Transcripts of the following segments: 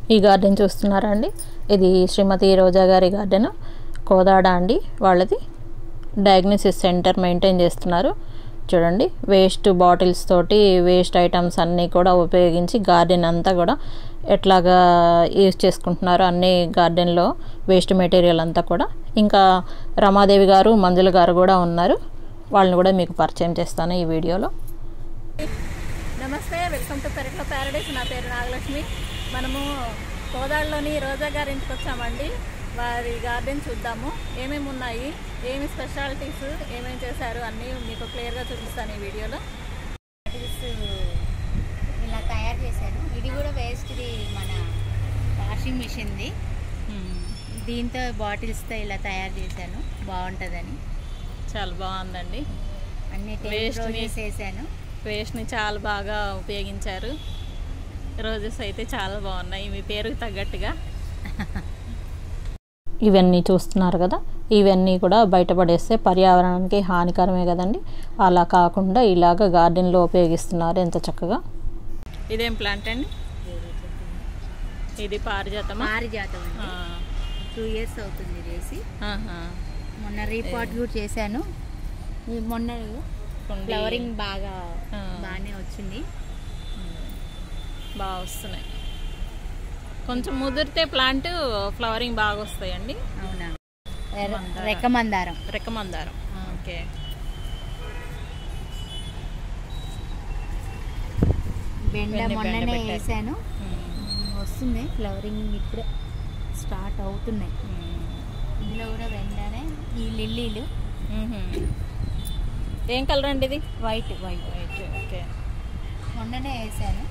ఈ గార్డెన్ చూస్తున్నారా అండి ఇది శ్రీమతి రోజా గారి గార్డెన్ కోదాడ అండి వాళ్ళది డయాగ్నోసిస్ సెంటర్ మెయింటైన్ చేస్తున్నారు చూడండి వేస్ట్ బాటిల్స్ తోటి వేస్ట్ ఐటమ్స్ అన్నీ కూడా ఉపయోగించి గార్డెన్ అంతా కూడా ఎట్లాగా యూజ్ చేసుకుంటున్నారు అన్ని గార్డెన్లో వేస్ట్ మెటీరియల్ అంతా కూడా ఇంకా రమాదేవి గారు మంజుల గారు కూడా ఉన్నారు వాళ్ళని కూడా మీకు పరిచయం చేస్తాను ఈ వీడియోలో నమస్తే వెల్కమ్ టు పెరట్లో ప్యారడైస్ నా పేరు నాగలక్ష్మి మనము కోదాడులోని రోజా గారి ఇంటికి వచ్చామండి వారి గార్డెన్ చూద్దాము ఏమేమి ఉన్నాయి ఏమి స్పెషాలిటీస్ ఏమేమి చేశారు అన్నీ మీకు క్లియర్గా చూపిస్తాను ఈ వీడియోలో బాటిల్స్ ఇలా తయారు చేశాను ఇది కూడా వేస్ట్ది మన వాషింగ్ మిషన్ది దీంతో బాటిల్స్తో ఇలా తయారు చేశాను బాగుంటుందని చాలా బాగుందండి అన్ని Waste ని- రోజెస్ వేసాను వేస్ట్ని చాలా బాగా ఉపయోగించారు రోజెస్ అయితే చాలా బాగున్నాయి మీ పేరుకి తగ్గట్టుగా ఇవన్నీ చూస్తున్నారు కదా ఇవన్నీ కూడా బయటపడేస్తే పర్యావరణానికి హానికరమే కదండి అలా కాకుండా ఇలాగ గార్డెన్లో ఉపయోగిస్తున్నారు ఎంత చక్కగా ఇదేం ప్లాంట్ అండి ఇది పారిజాతమా పారిజాతం అండి ఆ, టూ ఇయర్స్ అవుతుంది చేసి ఆహా. మొన్న రీపాట్ కూడా చేశాను ఈ మొన్న కుండీ ఫ్లవరింగ్ బాగా ఆ. బాగానే వచ్చింది బాగా వస్తున్నాయి కొంచెం ముదిరితే ప్లాంట్ ఫ్లవరింగ్ బాగా వస్తాయండి అవునా మందారం. రెక్కమందారం రెక్కమందారం ఓకే బెండ బెండ మొన్ననే పెట్టారు. వేసాను ఉమ్, వస్తుంది ఫ్లవరింగ్ ఇప్పుడే స్టార్ట్ అవుతున్నాయి ఇందులో కూడా బెండనే ఈ లిల్లీలు ఏం కలర్ అండి ఇది వైట్ వైట్ వైట్ ఓకే మొన్ననే వేసాను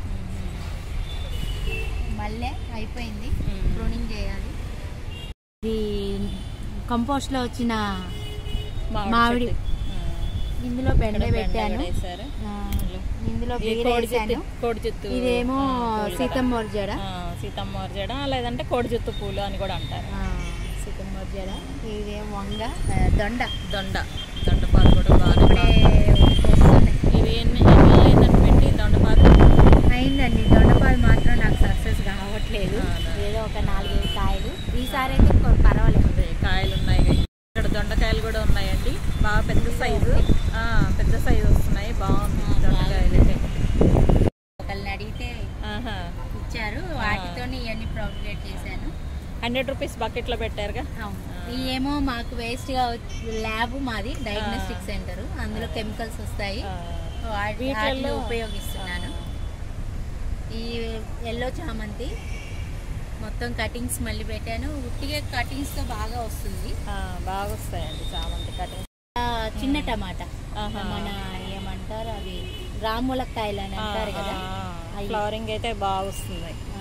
మళ్ళీ అయిపోయింది మ్మ్. ప్రూనింగ్ చేయాలి ఇది కంపోస్ట్లో వచ్చిన మామిడి. ఇందులో బెండ పెట్టాను వేసారు ఆ, ఇందులో ఇది బీర కోడి వేసాను జుత్తు కోడి జుత్తు ఇదేమో ఆ, పూలు కదా. సీతమ్మోర్ జడ ఆ, సీతమ్మ జడ లేదంటే కోడి జుత్తు పూలు అని కూడా అంటారు ఆ, సీతమ్మోర్ జడ ఇదేమో వంగ ఆ, దొండ దొండ దొండ పాలు కూడా బాగా ఇప్పుడే వస్తున్నాయి ఇది ఎన్ని ఎన్ని అయిందని పెట్టి దొండ పాలు అయిందండి దొండపాలు మాత్రం నాకు సక్సెస్ కావట్లేదు అవునా. ఏదో ఒక నాలుగైదు కాయలు ఈసారి అయితే కొ- పర్వాలేదు అదే కాయలు ఉన్నాయి ఇక్కడ దొండకాయలు కూడా ఉన్నాయండి బాగా పెద్ద సైజు ఆ, పెద్ద సైజు వస్తున్నాయి బాగుంది దొండకాయలు అయితే ఒకళ్ళని అడిగితే ఆహా ఇచ్చారు వాటితో ఇవన్నీ ప్రాపగేట్ చేశాను హండ్రెడ్ రూపీస్ బకెట్లో పెట్టారుగా అవును ఇవేమో మాకు వేస్ట్గా ల్యాబ్ మాది డయాగ్నోస్టిక్ సెంటర్ అందులో కెమికల్స్ వస్తాయి ఆ, వాటి- వీటిల్లో- వాటిని ఉపయోగిస్తున్నాను ఈ ఎల్లో చామంతి మొత్తం కటింగ్స్ మళ్ళీ పెట్టాను ఉట్టిగా కటింగ్స్తో బాగా వస్తుంది ఆ, బాగా వస్తాయండి చామంతి కటింగ్ ఆ, చిన్న టమాటా ఆహా. మన ఏమంటారు అవి రాములక్కాయలు అని అంటారు కదా అవి. ఫ్లవరింగ్ అయితే బాగా వస్తుంది ఆ,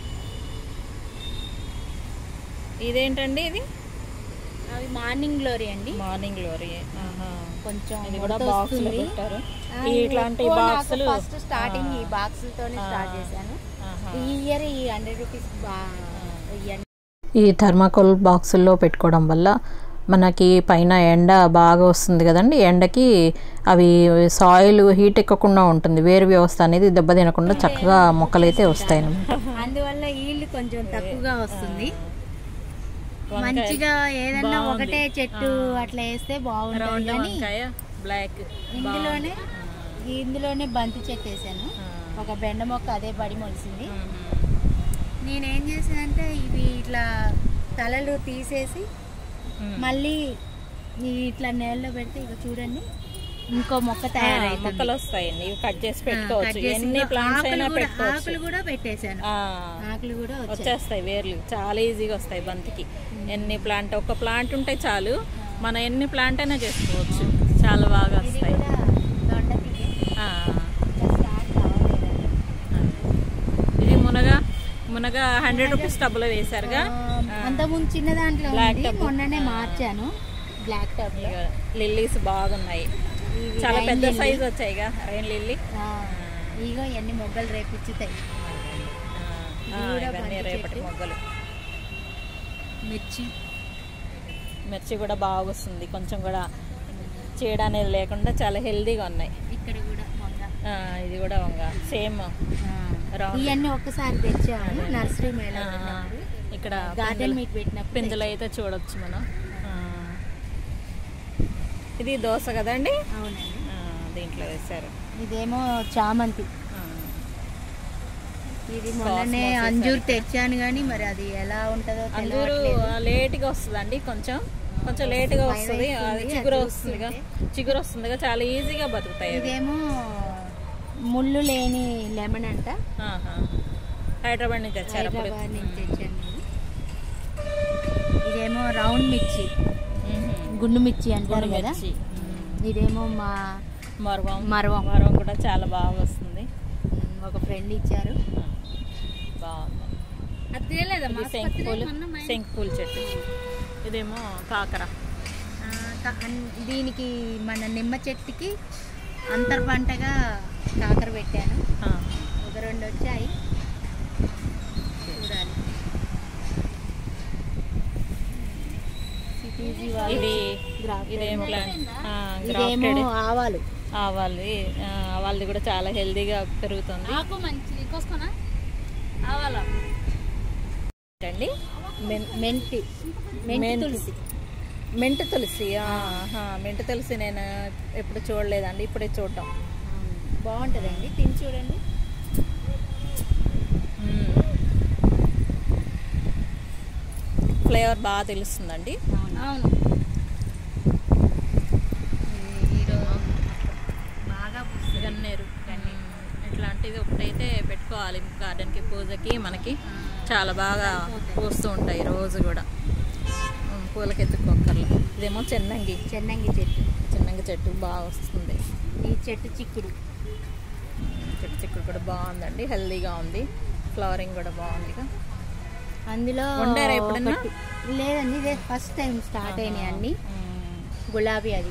ఇదేంటండి ఇది అవి మార్నింగ్ గ్లోరీ అండి మార్నింగ్ గ్లోరీ కొంచెం ఇది కూడా ముడత బాక్స్ వస్తుంది. పెట్టారు ఆ, ఇట్లాంటి ఎక్కువ నాకు బాక్సులు ఫస్ట్ స్టార్టింగ్ ఈ ఆ. బాక్సులతోనే స్టార్ట్ ఆ. చేశాను ఆహా. ఈ ఇయర్ ఈ హండ్రెడ్ రూపీస్ బాగా ఇవన్నీ ఈ థర్మాకోల్ బాక్సుల్లో పెట్టుకోవడం వల్ల మనకి పైన ఎండ బాగా వస్తుంది కదండి ఎండకి అవి సాయిల్ హీట్ ఎక్కకుండా ఉంటుంది వేరు వ్యవస్థ అనేది దెబ్బతినకుండా చక్కగా మొక్కలైతే వస్తాయి అన్నమాట అందువల్ల ఈల్డ్ కొంచెం తక్కువగా వస్తుంది వంకాయ మంచిగా ఏదన్నా బాగుంది. ఒకటే చెట్టు అట్లా వేస్తే బాగుంటుంది రౌండ్ కానీ వంకాయ బ్లాక్ ఇందులోనే ఇందులోనే బంతి చెట్టు వేసాను ఆ. ఒక బెండ మొక్క అదే పడి మొలిసింది నేనేం చేశానంటే ఇవి ఇట్లా తలలు తీసేసి మళ్ళీ ఈ ఇట్లా నేలలో పెడితే ఇక చూడండి ఇంకో మొక్క తయారైతుంది మొక్కలు వస్తాయండి ఇవి కట్ చేసి ఆ, పెట్టుకోవచ్చు కట్ చేసి ఎన్ని ఇంకా ప్లాంట్స్ ఆకులు అయినా కూడా- పెట్టుకోవచ్చు ఆకులు కూడా పెట్టేశాను ఆ, ఆకులు కూడా వచ్చాయి వచ్చేస్తాయి వేర్లు చాలా ఈజీగా వస్తాయి బంతికి ఎన్ని ప్లాంట్ ఒక ప్లాంట్ ఉంటే చాలు మనం ఎన్ని ప్లాంట్ అయినా చేసుకోవచ్చు చాలా బాగా ఇది వస్తాయి కూడా దొండ తీగ. ఆ, ఇంకా స్టార్ట్ అవ్వలేదండి. ఇది మునగ మునగ హండ్రెడ్ రూపీస్ టబ్లో వేశారుగా ఆ, అంతకుముందు చిన్న దాంట్లో Black ఉంది tub. మొన్ననే ఆ. మార్చాను బ్లాక్ టబ్ లో ఇక లిల్లీస్ బాగున్నాయి ఇవి చాలా rain పెద్ద lily. సైజ్ వచ్చాయిగా రైన్ లిల్లీ ఆ, ఇగో ఎన్ని మొగ్గలు రేపు ఇచ్చుతాయి ఆ, ఇది కూడా ఇవన్నీ బంతి రేపటి చెట్టు. మొగ్గలు మిర్చి మిర్చి కూడా బాగా వస్తుంది కొంచెం కూడా చీడ అనేది లేకుండా చాలా హెల్దీగా ఉన్నాయి ఇక్కడ కూడా మొగ్గ ఆ, ఇది కూడా వంగ సేమ్ ఆ, రౌండ్ ఇవన్నీ ఒక్కసారి తెచ్చాము నర్సరీ మేళ ఆ, ఇక్కడ గార్డెన్ పిందెలు- మీట్ పెట్టినప్పుడు పిందెలు అయితే చూడొచ్చు మనం ఆ. ఇది దోశ కదండి అవునండి ఆ, దీంట్లో వేశారు ఇదేమో చామంతి ఆ. ఇది మొన్ననే Cosmos అంజూర్ వేశారు. తెచ్చాను కానీ మరి అది ఎలా ఉంటుందో అంజూరు తెలియట్లేదు లేట్గా వస్తుందండి కొంచెం కొంచెం లేట్గా భయం వస్తుంది అది వేస్తుంది, చిగురు అది వస్తుందిగా చూస్తుంటే. చిగురు వస్తుందిగా చాలా ఈజీగా బతుకుతాయి అవి. ఇదేమో ముళ్ళు లేని లెమన్ అంట ఆహా. హైదరాబాద్ నుంచి వచ్చారు అప్పుడు హైదరాబాద్ నుంచి తెచ్చాను నేను. ఇదేమో రౌండ్ మిర్చి గుండు మిర్చి అంటారు కదా మిర్చి ఇదేమో మా మరవం మరవం. మరవం కూడా చాలా బాగా వస్తుంది ఒక ఫ్రెండ్ ఇచ్చారు బాగుంది ఇది శంకుపూలు శంకుపూలు చెట్టు ఇదేమో కాకర ఆ, క- అన్- దీనికి మన నిమ్మ చెట్టుకి అంతర్ పంటగా కాకర పెట్టాను ఆ. ఒక రెండు వచ్చాయి చూడాలి సిటీజీ వాళ్ళు ఇది grafted. ఇదేం ప్లాంట్ ఇదేమో ఆవాలు ఆవాలు ఆవాలది కూడా చాలా హెల్దీగా పెరుగుతుంది ఆకు మంచి కోసుకున్నా ఆవాలా అండి మెన్- మెంతి మెంతి మెంతి. తులసి మెంటు తులసి ఆహా, మెంటు తులసి నేను ఎప్పుడు చూడలేదండి ఇప్పుడే చూడటం బాగుంటుందండి తిని చూడండి ఫ్లేవర్ బాగా తెలుస్తుందండి అవును ఈరోజు బాగా పూస్తుంది. గన్నేరు ఇట్లాంటిది ఒకటైతే పెట్టుకోవాలి గార్డెన్కి పూజకి మనకి చాలా బాగా పూస్తూ ఉంటాయి రోజు కూడా ఉమ్, పూలకి ఎత్తుకోకర్లు ఇదేమో చెన్నంగి చెన్నంగి చెట్టు చిన్నంగి చెట్టు బాగా వస్తుంది ఈ చెట్టు చిక్కుడు చెట్టు చిక్కుడు కూడా బాగుందండి హెల్దీగా ఉంది ఫ్లవరింగ్ కూడా బాగుందిగా అందులో వండారా ఎప్పుడన్నా? ఒకటి- లేదండి ఇదే ఫస్ట్ టైం స్టార్ట్ అయినాయి అన్ని గులాబీ అది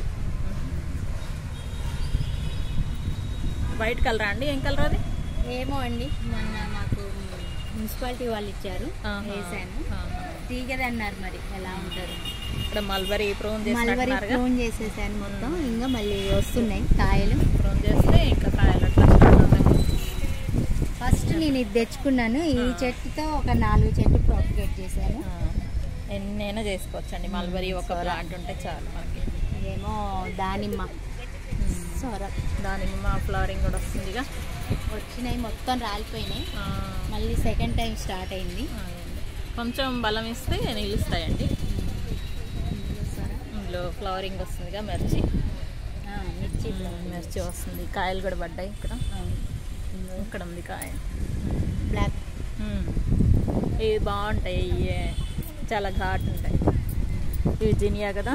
వైట్ కలరా అండి ఏం కలర్ అది ఏమో అండి మొన్న మాకు మున్సిపాలిటీ వాళ్ళు ఇచ్చారు ఆహా. వేసాను ఆహా. తీగది అన్నారు మరి ఎలా ఉంటారు ఇక్కడ మల్బరీ ప్రూన్ మల్వరి చేసినట్టున్నారుగా ఫోన్ చేసేసాను మొత్తం ఇంకా మళ్ళీ వస్తున్నాయి కాయలు ప్రూన్ చేస్తే ఇంకా కాయలు అట్లా స్టార్ట్ అవుతాయి ఫస్ట్ నేను ఇది తెచ్చుకున్నాను ఈ చెట్టుతో ఒక నాలుగు చెట్టు ప్రాపగేట్ చేశాను ఆ, ఎన్నైనా చేసుకోవచ్చండి మల్బరీ ఒక ప్లాంట్ ఉంటే చాలు మనకి ఇదేమో దానిమ్మ సొర దానిమ్మ ఫ్లవరింగ్ కూడా వస్తుందిగా వచ్చినాయి మొత్తం రాలిపోయినాయి ఆ, మళ్ళీ సెకండ్ టైం స్టార్ట్ అయింది అదండి. కొంచెం బలం ఇస్తే నిలుస్తాయండి సొర ఇందులో ఫ్లవరింగ్ వస్తుందిగా మిర్చి ఆ, మిర్చి మిర్చి వస్తుంది కాయలు కూడా పడ్డాయి ఇక్కడ అవును. ఇక్కడ ఉంది కాయ బ్లాక్ మ్మ్. ఇవి బాగుంటాయి ఇవి చాలా ఘాట్ ఉంటాయి ఇవి జినియా కదా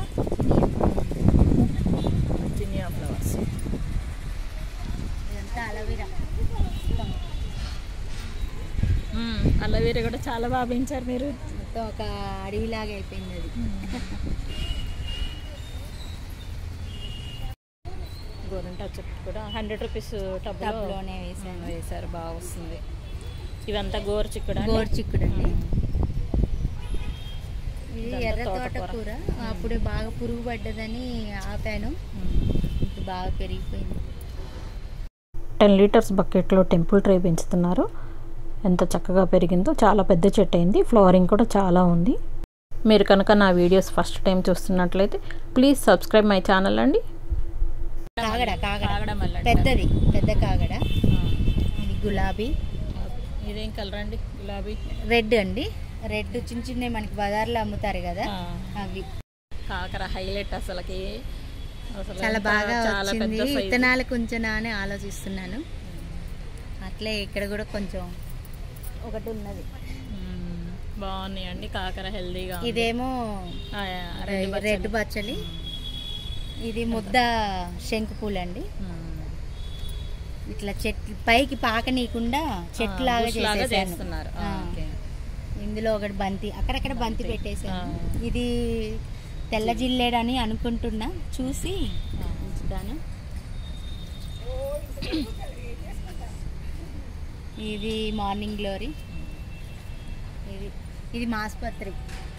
జినియా ఫ్లవర్స్ ఇదంతా అలవీరా అల్లవేర కూడా చాలా బాగా పెంచారు మీరు మొత్తం ఒక అడవిలాగా అయిపోయింది అది గోరింటా చెట్టు కూడా హండ్రెడ్ రూపీస్ టబ్లో టబ్లోనే వేసాను. వేశారు బాగా వస్తుంది ఇవంతా గోరు చిక్కుడు గోరు చిక్కుడు అండి ఇది ఇదంతా ఎర్ర తోటకూర. తోటకూర అప్పుడే బాగా పురుగు పడ్డదని ఆపాను ఇప్పుడు బాగా పెరిగిపోయింది టెన్ లీటర్స్ బకెట్లో టెంపుల్ ట్రే పెంచుతున్నారు ఎంత చక్కగా పెరిగిందో చాలా పెద్ద చెట్టు అయింది ఫ్లవరింగ్ కూడా చాలా ఉంది మీరు కనుక నా వీడియోస్ ఫస్ట్ టైం చూస్తున్నట్లయితే ప్లీజ్ సబ్స్క్రైబ్ మై ఛానల్ అండి కాగడ కాగడ కాగడ మల్లె పెద్దది పెద్ద కాగడ ఇది గులాబీ ఇదేం కలర్ అండి గులాబీ రెడ్ అండి రెడ్ చిన్న చిన్నవి మనకి బజార్లో అమ్ముతారు కదా అవి కాకర హైలైట్ అసలుకి అసలు చాలా ఎంత- బాగా చాలా వచ్చింది పెద్ద size. విత్తనాలు కొంచెం అని ఆలోచిస్తున్నాను అట్లే ఇక్కడ కూడా కొంచెం ఒకటి ఉన్నది మ్మ్. బాగున్నాయండి కాకర హెల్దీగా ఉంది. ఇదేమో ఆ, రెడ్ బచ్చలి. రెడ్ బచ్చలి ఇది ముద్ద శంకు పూలండి మ్మ్. ఇట్లా చెట్లు పైకి పాకనీయకుండా చెట్టు లాగా bush లాగా చేసేసాను చేస్తున్నారు ఆ, ఆ. ఓకే. ఇందులో ఒకటి బంతి అక్కడక్కడ బంతి బంతి. పెట్టేశాను ఆ. ఇది తెల్ల జిల్లేడని అనుకుంటున్నా చూసి ఆ. ఉంచుతాను ఇది మార్నింగ్ గ్లోరీ ఇది ఇది మాస్పత్రి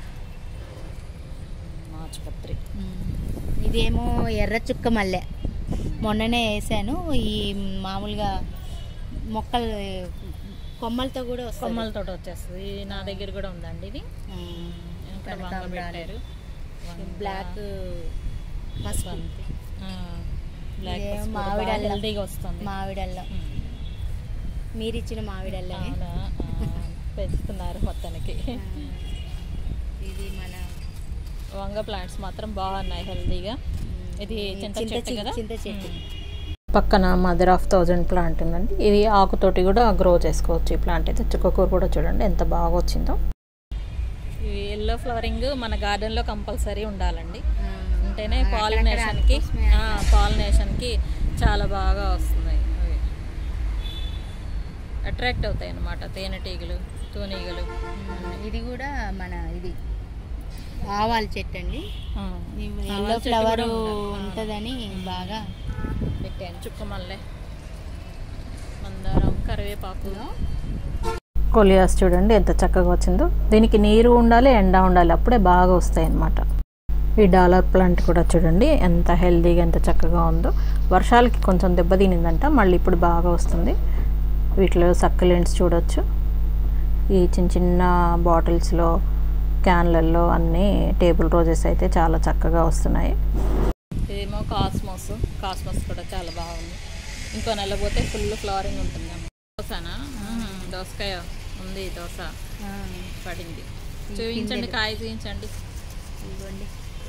మాచుపత్రి ఇదేమో ఎర్ర చుక్క మల్లె మొన్ననే వేసాను ఈ మామూలుగా మొక్కలు కొమ్మలతో కూడా వస్తుంది కొమ్మలతో వచ్చేస్తుంది ఇది నా దగ్గర కూడా ఉందండి ఇది ఇక్కడ వంగ కనకాంబరాలు. పెట్టారు వంగ, బ్లాక్ పసుపు బంతి. ఆ, బ్లాక్ ఇదేమో పసుపు కూడా మామిడి బాగా అల్లం. హెల్దీగా వస్తుంది మామిడల్లం ఉమ్. మీరిచ్చిన మామిడల్లనే అవునా? ఆ, పెంచుతున్నారు మొత్తానికి ఆ, ఇది మన వంగ ప్లాంట్స్ మాత్రం బాగున్నాయి హెల్దీగా ఇది చింత చింత చెట్టు చి- కదా చింత చెట్టు. పక్కన మదర్ ఆఫ్ థౌజండ్ ప్లాంట్ ఉందండి ఇది ఆకుతోటి కూడా గ్రో చేసుకోవచ్చు ఈ ప్లాంట్ అయితే చుక్కకూర కూడా చూడండి ఎంత బాగా వచ్చిందో ఈ ఎల్లో ఫ్లవరింగ్ మన గార్డెన్లో కంపల్సరీ ఉండాలండి ఆ, ఉంటేనే అక్కడక్కడ పాలినేషన్కి అందుకోసమే పాలినేషన్కి చాలా బాగా వస్తున్నాయి అవి అట్రాక్ట్ అవుతాయి అన్నమాట తేనెటీగలు తూనీగలు ఉమ్, ఇది కూడా మన ఇది ఆవాల చెట్టు అండి ఆ, ఎల్లో ఆవాల చెట్టు ఫ్లవర్ కూడా ఉండాలి. ఆ. ఉంటుందని బాగా పెట్టాను చుక్క మల్లె మందారం కరివేపాకు కొలియాస్ చూడండి ఎంత చక్కగా వచ్చిందో దీనికి నీరు ఉండాలి ఎండ ఉండాలి అప్పుడే బాగా వస్తాయి అన్నమాట ఈ డాలర్ ప్లాంట్ కూడా చూడండి ఎంత హెల్దీగా ఎంత చక్కగా ఉందో వర్షాలకి కొంచెం దెబ్బతినిందంట మళ్ళీ ఇప్పుడు బాగా వస్తుంది వీటిలో సక్కలెంట్స్ చూడొచ్చు ఈ చిన్న చిన్న బాటిల్స్లో క్యాన్లల్లో అన్నీ టేబుల్ రోజెస్ అయితే చాలా చక్కగా వస్తున్నాయి ఇదేమో కాస్మోస్ కాస్మోస్ కూడా చాలా బాగుంది ఇంకో నెల పోతే ఫుల్ ఫ్లవరింగ్ ఉంటుంది దోసనా మ్మ్, దోసకాయ ఉంది దోస ఆ, పడింది చూపించండి కాయ చూపించండి ఇదిగోండి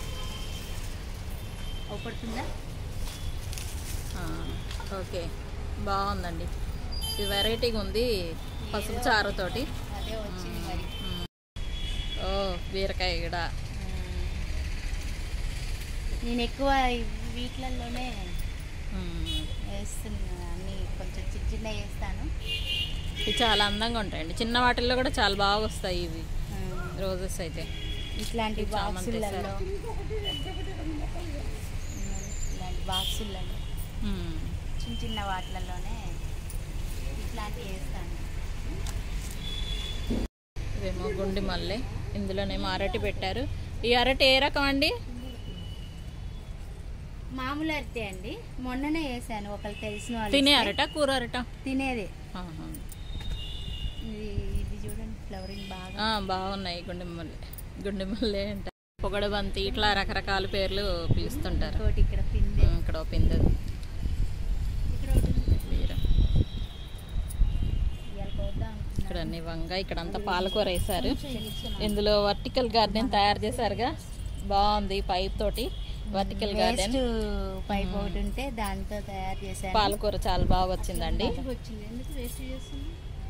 అవుపడుతుందా ఆ, ఓకే బాగుందండి ఇది వెరైటీగా ఉంది పసుపు చారుతోటి అదే వచ్చింది మరి మ్మ్. ఓ బీరకాయ కూడా ఆ, నేను ఎక్కువ ఈ వీటిలలోనే మ్మ్. వేస్తున్నా అన్ని కొంచెం చిన్న చిన్న వేస్తాను ఇవి చాలా అందంగా ఉంటాయండి చిన్న వాటిల్లో కూడా చాలా బాగా వస్తాయి ఇవి ఆ, రోజెస్ అయితే ఇట్లాంటి ఈ చామంతి బాక్సులలో సార్. ఇలాంటి బాక్సులలో మ్మ్. చిన్న చిన్న వాటిలలోనే ఇట్లాంటివి వేస్తాను ఇవేమో గుండి మల్లె ఇందులోనేమో అరటి పెట్టారు ఈ అరటి ఏ రకం అండి మామూలు అరటి అండి మొన్ననే వేసాను ఒకరు తెలిసిన వాళ్ళు తినే ఇస్తే. అరట కూర అరట తినేదే ఆహా. ఇది ఇది చూడండి ఫ్లవరింగ్ బాగా ఆ, బాగున్నాయి గుండె మల్లె గుండె మల్లె అంట పొగడ బంతి ఇట్లా రకరకాల పేర్లు పిలుస్తుంటారు ఇంకోటి ఇక్కడ పిందె ఉమ్, ఇక్కడ పిందె ఇక్కడ ఒకటి ఉంది. బీర. ఇవాళ కోద్దాం ఇక్కడ అన్ని వంగ ఇక్కడ అంతా పాలకూర వేశారు ఇందులో వర్టికల్ గార్డెన్ తయారు చేశారుగా బాగుంది పైప్ తోటి వర్టికల్ గార్డెన్ వేస్ట్ పైప్ ఒకటి ఉంటే దాంతో తయారు చేశాను పాలకూర చాలా బాగా వచ్చిందండి వచ్చింది ఎందుకు వేస్ట్ చేస్తుంది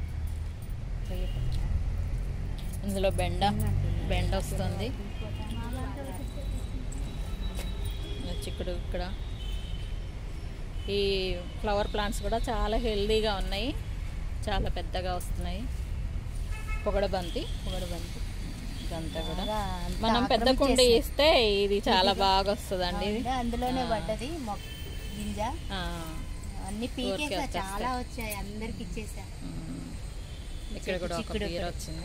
ఇందులో బెండ బెండ వస్తుంది చిక్కుడు ఇక్కడ ఈ ఫ్లవర్ ప్లాంట్స్ కూడా చాలా హెల్దీగా ఉన్నాయి చాలా పెద్దగా వస్తున్నాయి పొగడబంతి పొగడబంతి ఇదంతా కూడా బాగా అంతా మనం పెద్ద కుండి ఆక్రమించేసింది. ఇస్తే ఇది చాలా బాగా వస్తుందండి ఇది అవును, అందులోనే పడ్డది మొక్క గింజ ఆ, అన్ని ఊరికే పీకేసా వచ్చేస్తాయి. చాలా వచ్చాయి అందరికి ఇచ్చేసా ఉమ్. ఇక్కడ కూడా ఒక చిక్కుడు బీర ఒకటి. వచ్చింది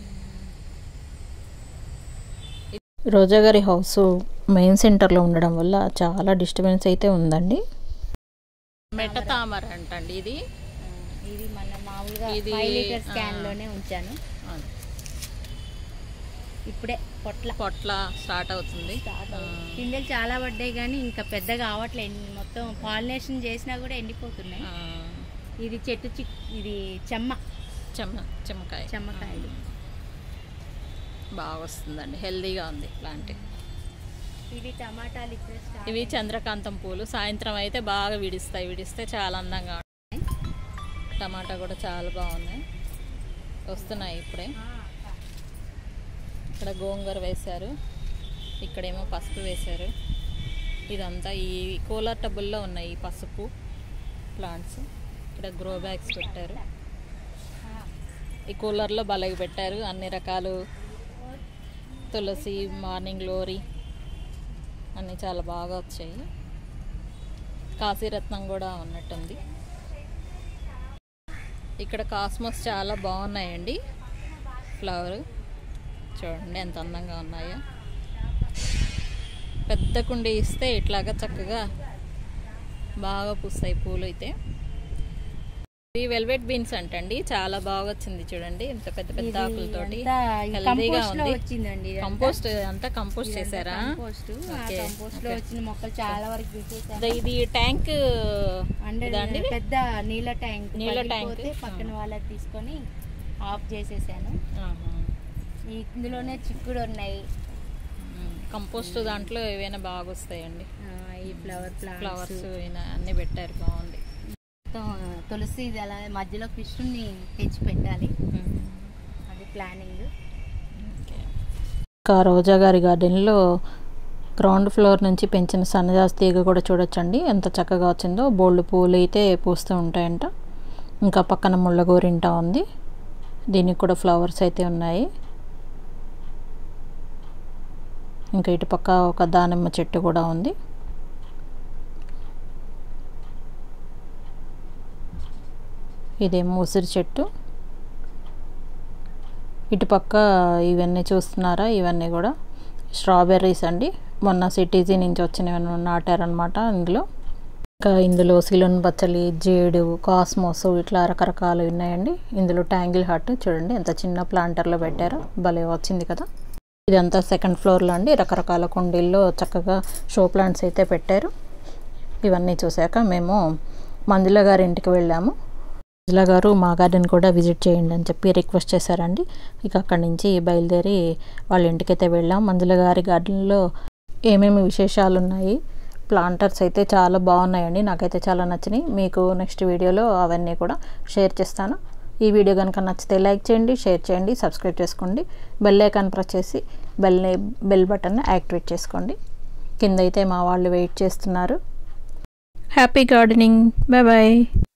రోజా గారి హౌస్ మెయిన్ సెంటర్లో ఉండడం వల్ల చాలా డిస్టర్బెన్స్ అయితే ఉందండి మెట్ట తామర అంటండి ఇది ఆ, ఇది మన మామూలుగా ఇది, ఫైవ్ లీటర్స్ ఆ. క్యాన్ లోనే ఉంచాను ఆ, ఇప్పుడే పొట్ల పొట్ల స్టార్ట్ అవుతుంది స్టార్ట్ ఆ, అవుతుంది. పిందెలు చాలా పడ్డాయి కానీ ఇంకా పెద్దగా అవట్లేదు మొత్తం పాలినేషన్ చేసినా కూడా ఎండిపోతున్నాయి ఆ, ఇది చెట్టు చిక్ ఇది చెమ్మ చెమ్మ చెమ్మకాయ చెమ్మకాయలు. ఆ, బాగా వస్తుందండి హెల్దీగా ఉంది ప్లాంట్ ఇది టమాటాలు ఇప్పుడే స్టార్ట్ ఇవి చంద్రకాంతం పూలు సాయంత్రం అయితే బాగా విడిస్తాయి విడిస్తే చాలా అందంగా ఉంటాయి టమాటా కూడా చాలా బాగున్నాయి వస్తున్నాయి ఇప్పుడే ఇక్కడ గోంగూర వేశారు ఇక్కడేమో పసుపు వేశారు ఇదంతా ఈ కూలర్ టబ్బుల్లో ఉన్నాయి ఈ పసుపు ప్లాంట్స్ ఇక్కడ గ్రో బ్యాగ్స్ పెట్టారు ఈ కూలర్లో బలగి పెట్టారు అన్ని రకాలు తులసి మార్నింగ్ గ్లోరీ అన్నీ చాలా బాగా వచ్చాయి కాశీరత్నం కూడా ఉన్నట్టుంది ఇక్కడ కాస్మోస్ చాలా బాగున్నాయండి ఫ్లవర్ చూడండి ఎంత అందంగా ఉన్నాయో పెద్ద కుండి ఇస్తే ఇట్లాగా చక్కగా బాగా పూస్తాయి పూలు అయితే ఇది వెల్వెట్ బీన్స్ అంటండి చాలా బాగా వచ్చింది చూడండి ఇంత పెద్ద పెద్ద ఆకులతోటి ఇదంతా ఈ హెల్దీగా కంపోస్ట్ లో ఉంది వచ్చిందండి ఇదంతా. కంపోస్ట్ అంతా కంపోస్ట్ చేశారా కంపోస్ట్ ఆ ఓకే, కంపోస్ట్ లో వచ్చిన మొక్కలు చాలా వరకు తీసేసాను అదే ఇది ట్యాంక్ అంటే ఇదండి పెద్ద నీళ్ళ ట్యాంక్ నీళ్ళ పగిలిపోతే ట్యాంక్. పక్కన వాళ్ళది తీసుకొని ఆఫ్ చేసేసాను ఆహా. ఈ- ఇందులోనే చిక్కుడు ఉన్నాయి ఉమ్, కంపోస్ట్ దాంట్లో ఏవైనా బాగా వస్తాయండి ఆ, ఈ ఫ్లవర్ ఫ్లవర్స్ ఫ్లవర్స్ అన్ని పెట్టారు బాగుంది తులసి ఇది అలా మధ్యలో కృష్ణుని తెచ్చి పెట్టాలి ఉమ్. అది ప్లానింగ్ ఇంకా రోజా గారి గార్డెన్లో గ్రౌండ్ ఫ్లోర్ నుంచి పెంచిన సన్నజాజి తీగ కూడా చూడొచ్చండి ఎంత చక్కగా వచ్చిందో బోల్డ్ పూలు అయితే పూస్తూ ఉంటాయంట ఇంకా పక్కన ముళ్ళగోరింట ఉంది దీనికి కూడా ఫ్లవర్స్ అయితే ఉన్నాయి ఇంకా ఇటు పక్క ఒక దానిమ్మ చెట్టు కూడా ఉంది ఇదేమో ఉసిరి చెట్టు ఇటుపక్క ఇవన్నీ చూస్తున్నారా ఇవన్నీ కూడా స్ట్రాబెర్రీస్ అండి మొన్న సిటీజీ నుంచి వచ్చినవి నాటారనమాట ఇందులో ఇంకా ఇందులో సిలోన్ బచ్చలి జేడు కాస్మోస్ ఇట్లా రకరకాలు ఉన్నాయండి ఇందులో ట్యాంగిల్ హట్ చూడండి ఎంత చిన్న ప్లాంటర్లో పెట్టారో భలే వచ్చింది కదా ఇదంతా సెకండ్ ఫ్లోర్లో అండి రకరకాల కుండీల్లో చక్కగా షో ప్లాంట్స్ అయితే పెట్టారు ఇవన్నీ చూశాక మేము మంజుల గారి ఇంటికి వెళ్ళాము మంజుల గారు మా గార్డెన్ కూడా విజిట్ చేయండి అని చెప్పి రిక్వెస్ట్ చేశారండి ఇక అక్కడి నుంచి బయలుదేరి వాళ్ళ ఇంటికైతే వెళ్ళాం మంజుల గారి గార్డెన్లో ఏమేమి విశేషాలు ఉన్నాయి ప్లాంటర్స్ అయితే చాలా బాగున్నాయండి నాకైతే చాలా నచ్చినాయి మీకు నెక్స్ట్ వీడియోలో అవన్నీ కూడా షేర్ చేస్తాను ఈ వీడియో కనుక నచ్చితే లైక్ చేయండి షేర్ చేయండి సబ్స్క్రైబ్ చేసుకోండి బెల్ ఐకాన్ ప్రెస్ చేసి బెల్ బెల్ బటన్ యాక్టివేట్ చేసుకోండి కింద అయితే మా వాళ్ళు వెయిట్ చేస్తున్నారు హ్యాపీ గార్డెనింగ్ బాయ్ బాయ్